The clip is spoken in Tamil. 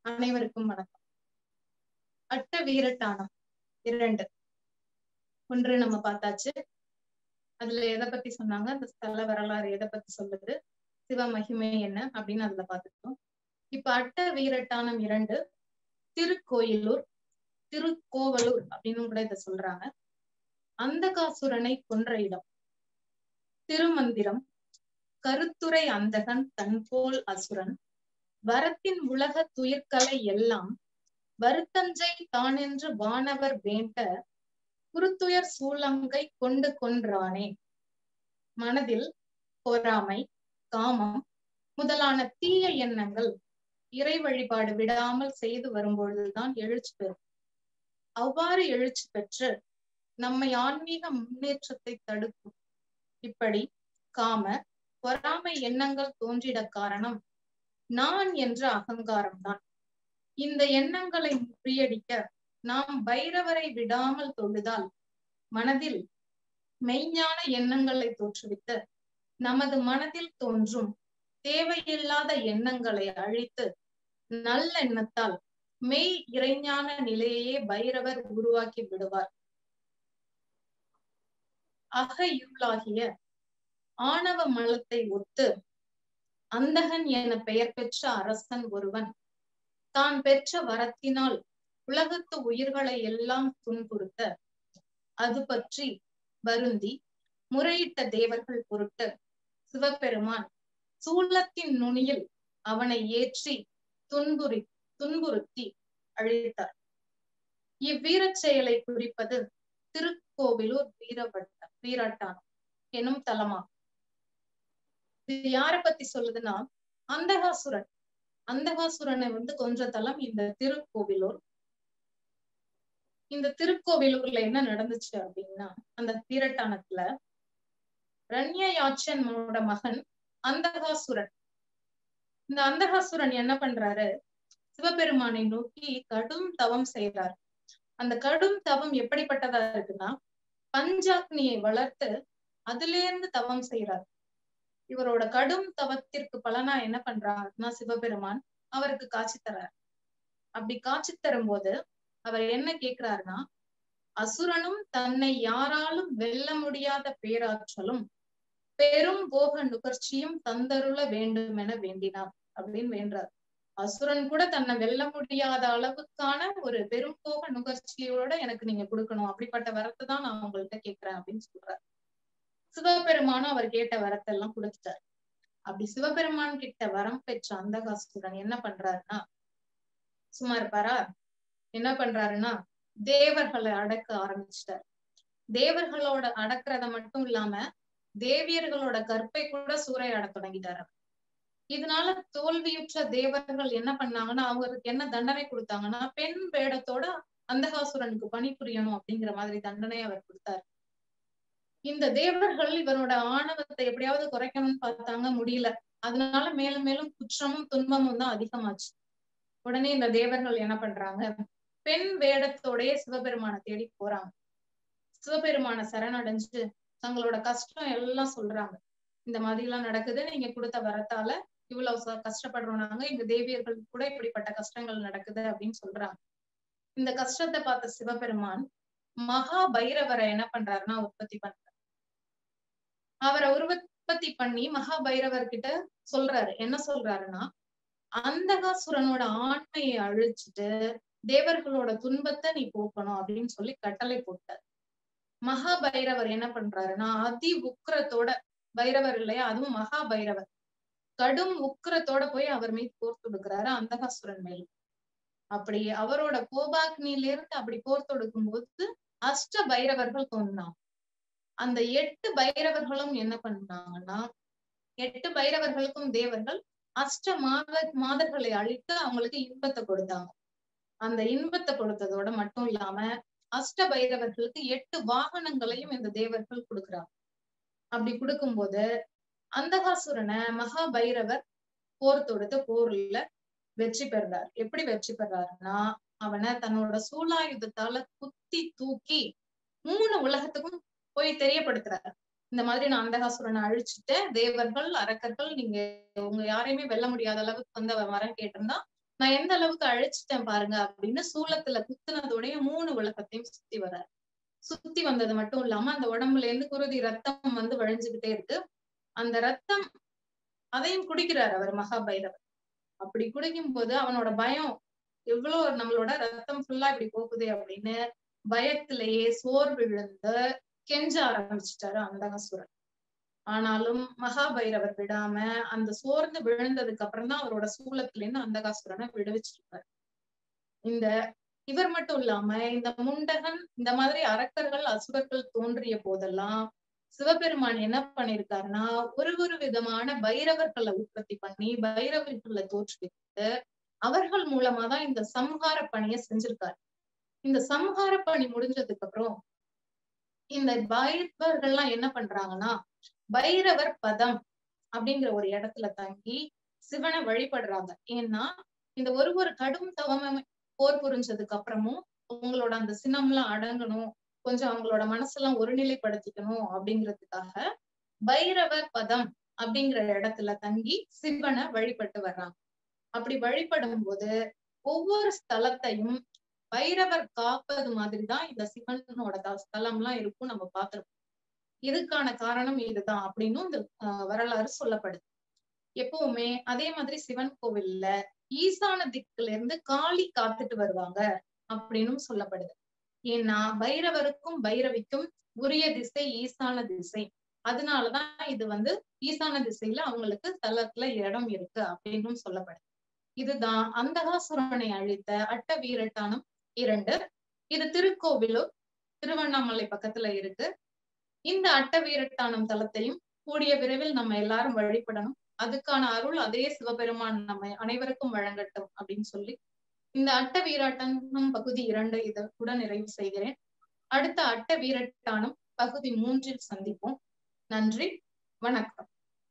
அனைவருக்கும் வணக்கம் அட்ட வீரட்டானம் இரண்டு ஒன்று நம்ம பார்த்தாச்சு அதுல எதை பத்தி சொன்னாங்க அந்த ஸ்தல வரலாறு எதை பத்தி சொல்லுது சிவ மகிமை என்ன அப்படின்னு அதுல பார்த்துட்டோம் இப்ப அட்ட வீரட்டானம் இரண்டு திருக்கோயிலூர் திருக்கோவலூர் அப்படின்னு கூட இதை சொல்றாங்க அந்தகாசுரனை கொன்ற இடம் திருமந்திரம் கருத்துரை அந்தகன் தன்போல் அசுரன் வரத்தின் உலக துயிர்கலை எல்லாம் வருத்தஞ்சை தானென்று வானவர் வேண்ட குருத்துயர் சூழங்கை கொண்டு கொன்றானே மனதில் பொறாமை காமம் முதலான தீய எண்ணங்கள் இறை வழிபாடு விடாமல் செய்து வரும்பொழுதுதான் எழுச்சி பெறும் அவ்வாறு எழுச்சி பெற்று நம்மை ஆன்மீக முன்னேற்றத்தை தடுக்கும் இப்படி காம பொறாமை எண்ணங்கள் தோன்றிட காரணம் நான் என்ற அகங்காரம்தான் இந்த எண்ணங்களை முறியடிக்க நாம் பைரவரை விடாமல் தொழுதால் மனதில் மெய்ஞான எண்ணங்களை தோற்றுவித்து நமது மனதில் தோன்றும் தேவையில்லாத எண்ணங்களை அழித்து நல்லெண்ணத்தால் மெய் இறைஞான நிலையையே பைரவர் உருவாக்கி விடுவார் அக இருளாகிய ஆணவ மலத்தை ஒத்து அந்தகன் என பெயர் பெற்ற அரசன் ஒருவன் தான் பெற்ற வரத்தினால் உலகத்து உயிர்களை எல்லாம் துன்புறுத்த அது பற்றி வருந்தி முறையிட்ட தேவர்கள் பொருட்டு சிவபெருமான் சூளத்தின் நுனியில் அவனை ஏற்றி துன்புரி துன்புறுத்தி அழித்தார் இவ்வீரச் செயலை குறிப்பது திருக்கோவிலூர் வீரவட்ட வீரட்டானம் எனும் தலமாகும் இது யார பத்தி சொல்லுதுன்னா அந்தகாசுரன் அந்தகாசுரனை வந்து கொன்ற தலம் இந்த திருக்கோவிலூர் இந்த திருக்கோவிலூர்ல என்ன நடந்துச்சு அப்படின்னா அந்த வீரட்டானத்துல ரண்யாச்சனோட மகன் அந்தகாசுரன் இந்த அந்தகாசுரன் என்ன பண்றாரு சிவபெருமானை நோக்கி கடும் தவம் செய்யறாரு அந்த கடும் தவம் எப்படிப்பட்டதா இருக்குன்னா பஞ்சாக்னியை வளர்த்து அதுல இருந்து தவம் செய்யறாரு இவரோட கடும் தவத்திற்கு பலனா என்ன பண்றாருன்னா சிவபெருமான் அவருக்கு காட்சி தர்றார் அப்படி காட்சி தரும்போது அவர் என்ன கேக்குறாருன்னா அசுரனும் தன்னை யாராலும் வெல்ல முடியாத பேராற்றலும் பெரும் போக நுகர்ச்சியும் தந்தருள வேண்டும் என வேண்டினார் அப்படின்னு வேண்டார் அசுரன் கூட தன்னை வெல்ல முடியாத அளவுக்கான ஒரு பெரும் போக நுகர்ச்சியோட எனக்கு நீங்க கொடுக்கணும் அப்படிப்பட்ட வரத்தை தான் நான் உங்கள்கிட்ட கேட்கிறேன் அப்படின்னு சொல்றாரு சிவபெருமானும் அவர் கேட்ட வரத்தை எல்லாம் கொடுத்துட்டாரு அப்படி சிவபெருமான் கிட்ட வரம் பெற்ற அந்தகாசுரன் என்ன பண்றாருன்னா சும்மா இருப்பாரா என்ன பண்றாருன்னா தேவர்களை அடக்க ஆரம்பிச்சிட்டாரு தேவர்களோட அடக்குறத மட்டும் இல்லாம தேவியர்களோட கற்பை கூட சூறையாட தொடங்கிட்டாரு இதனால தோல்வியுற்ற தேவர்கள் என்ன பண்ணாங்கன்னா அவங்களுக்கு என்ன தண்டனை கொடுத்தாங்கன்னா பெண் வேடத்தோட அந்தகாசுரனுக்கு பணிபுரியணும் அப்படிங்கிற மாதிரி தண்டனை அவர் கொடுத்தாரு இந்த தேவர்கள் இவரோட ஆணவத்தை எப்படியாவது குறைக்கணும்னு பார்த்தாங்க முடியல அதனால மேலும் மேலும் குற்றமும் துன்பமும் தான் அதிகமாச்சு உடனே இந்த தேவர்கள் என்ன பண்றாங்க பெண் வேடத்தோடய சிவபெருமான தேடி போறாங்க சிவபெருமான சரணடைஞ்சு தங்களோட கஷ்டம் எல்லாம் சொல்றாங்க இந்த மாதிரி எல்லாம் நடக்குது நீங்க கொடுத்த வரத்தால இவ்வளவு கஷ்டப்படுறோம் நாங்க எங்க தேவியர்கள் கூட இப்படிப்பட்ட கஷ்டங்கள் நடக்குது அப்படின்னு சொல்றாங்க இந்த கஷ்டத்தை பார்த்த சிவபெருமான் மகா பைரவரை என்ன பண்றாருன்னா உற்பத்தி பண்றாரு அவரை உற்பத்தி பண்ணி மகா பைரவர் கிட்ட சொல்றாரு என்ன சொல்றாருன்னா அந்தகாசுரனோட ஆண்மையை அழிச்சிட்டு தேவர்களோட துன்பத்தை நீ போக்கணும் அப்படின்னு சொல்லி கட்டளை போட்டார் மகா பைரவர் என்ன பண்றாருன்னா அதி உக்கிரத்தோட பைரவர் இல்லையா அதுவும் மகா பைரவர் கடும் உக்கிரத்தோட போய் அவர் மீது போர் தொடுக்கிறாரு அந்தகாசுரன் மேல் அப்படி அவரோட கோபாக்னியில இருந்து அப்படி போர் தொடுக்கும் போது அஷ்ட பைரவர்கள் தோன்றினாங்க அந்த எட்டு பைரவர்களும் என்ன பண்ணாங்கன்னா எட்டு பைரவர்களுக்கும் தேவர்கள் அஷ்ட மாத மாதர்களை அழித்து அவங்களுக்கு இன்பத்தை கொடுத்தாங்க அந்த இன்பத்தை கொடுத்ததோட மட்டும் இல்லாம அஷ்ட பைரவர்களுக்கு எட்டு வாகனங்களையும் இந்த தேவர்கள் கொடுக்குறாங்க அப்படி கொடுக்கும்போது அந்தகாசுரனை மகா பைரவர் போர் தொடுத்த போர்ல வெற்றி பெறார் எப்படி வெற்றி பெறாருன்னா அவனை தன்னோட சூலாயுதத்தால குத்தி தூக்கி மூணு உலகத்துக்கும் போய் தெரியப்படுத்துறாரு இந்த மாதிரி நான் அந்தகாசுரனை அழிச்சுட்டேன் தேவர்கள் அரக்கர்கள் நீங்க உங்க யாரையுமே வெல்ல முடியாத அளவுக்கு வந்து அவன் வரம் கேட்டிருந்தா நான் எந்த அளவுக்கு அழைச்சிட்டேன் பாருங்க அப்படின்னு சூளத்துல குத்துனதோடைய மூணு விளக்கத்தையும் சுத்தி வர்றாரு சுத்தி வந்தது மட்டும் இல்லாம அந்த உடம்புல இருந்து குருதி ரத்தம் வந்து வழிஞ்சுகிட்டே இருக்கு அந்த ரத்தம் அதையும் குடிக்கிறார் அவர் மகாபைரவர் அப்படி குடிக்கும் போது அவனோட பயம் எவ்வளவு நம்மளோட ரத்தம் ஃபுல்லா இப்படி போகுதே அப்படின்னு பயத்திலேயே சோர் விழுந்து கெஞ்ச ஆரம்பிச்சிட்டாரு அந்தகசுரன் ஆனாலும் மகாபைரவர் விடாம அந்த சோர்ந்து விழுந்ததுக்கு அப்புறம் தான் அவரோட சூலத்துல இருந்து அந்தகாசுரனை விடுவிச்சிருப்பாரு இந்த இவர் மட்டும் இல்லாம இந்த முண்டகன் இந்த மாதிரி அரக்கர்கள் அசுரர்கள் தோன்றிய போதெல்லாம் சிவபெருமான் என்ன பண்ணிருக்காருன்னா ஒரு ஒரு விதமான பைரவர்களை உற்பத்தி பண்ணி பைரவர்களை தோற்றுவித்து அவர்கள் மூலமா தான் இந்த சம்ஹார பணியை செஞ்சிருக்காரு இந்த சம்ஹார பணி முடிஞ்சதுக்கு அப்புறம் இந்த பைரவர்கள்லாம் என்ன பண்றாங்கன்னா பைரவர் பதம் அப்படிங்கிற ஒரு இடத்துல தங்கி சிவனை வழிபடுறாங்க ஏன்னா இந்த ஒரு ஒரு கடும் தவம் போர் புரிஞ்சதுக்கு அப்புறமும் உங்களோட அந்த சினம்லாம் அடங்கணும் கொஞ்சம் அவங்களோட மனசெல்லாம் ஒருநிலைப்படுத்திக்கணும் அப்படிங்கிறதுக்காக பைரவர் பதம் அப்படிங்கிற இடத்துல தங்கி சிவனை வழிபட்டு வர்றாங்க அப்படி வழிபடும் போது ஒவ்வொரு ஸ்தலத்தையும் பைரவர் காப்பது மாதிரிதான் இந்த சிவனோட ஸ்தலம் எல்லாம் இருக்கும் நம்ம பார்த்திருப்போம் இதுக்கான காரணம் இதுதான் அப்படின்னு இந்த வரலாறு சொல்லப்படுது எப்பவுமே அதே மாதிரி சிவன் கோவில்ல ஈசான திக்குல இருந்து காளி காத்துட்டு வருவாங்க அப்படின்னு சொல்லப்படுது ஏன்னா பைரவருக்கும் பைரவிக்கும் உரிய திசை ஈசான திசை அதனாலதான் இது வந்து ஈசான திசையில அவங்களுக்கு தலத்துல இடம் இருக்கு அப்படின்னு சொல்லப்படுது இதுதான் அந்தகாசுரனை அழித்த அட்ட வீரட்டானம் இரண்டு இது திருக்கோவிலூர் திருவண்ணாமலை பக்கத்துல இருக்கு இந்த அட்ட வீரட்டானம் தலத்தையும் கூடிய விரைவில் நம்ம எல்லாரும் வழிபடணும் அதுக்கான அருள் அதே சிவபெருமான் நம்ம அனைவருக்கும் வழங்கட்டும் அப்படின்னு சொல்லி இந்த அட்ட வீராட்டனம் பகுதி இரண்டு இதற்குடன் நிறைவு செய்கிறேன் அடுத்த அட்ட வீரட்டானம் பகுதி மூன்றில் சந்திப்போம் நன்றி வணக்கம்